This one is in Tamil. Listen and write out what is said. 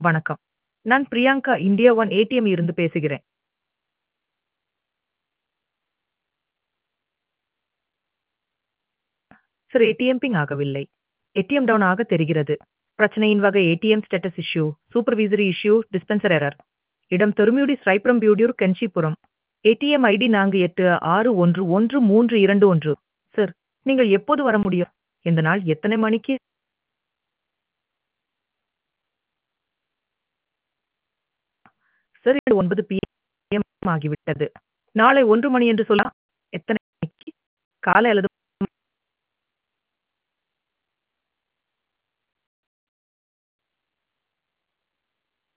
வணக்கம். நான் பிரியங்கா இந்தியா ஒன் ஏடிஎம் இருந்து பேசுகிறேன். சார் ஏடிஎம் பிங் ஆகவில்லை. ஏடிஎம் டவுன் ஆக தெரிகிறது. பிரச்சனையின் வகை ATM status issue, supervisory issue, dispenser error. இடம் தொருமியுடி ஸ்ரைப்புரம் பியூடியூர் கென்சிபுரம். ATM ID 48611321. சார், நீங்கள் எப்போது வர முடியும்? இந்த நாள் எத்தனை மணிக்கு? சார் 9 பிஎம் ஆகிவிட்டது. நாளை 1 மணி என்று சொல்லலாம். எத்தனை மணிக்கு? காலை அல்லது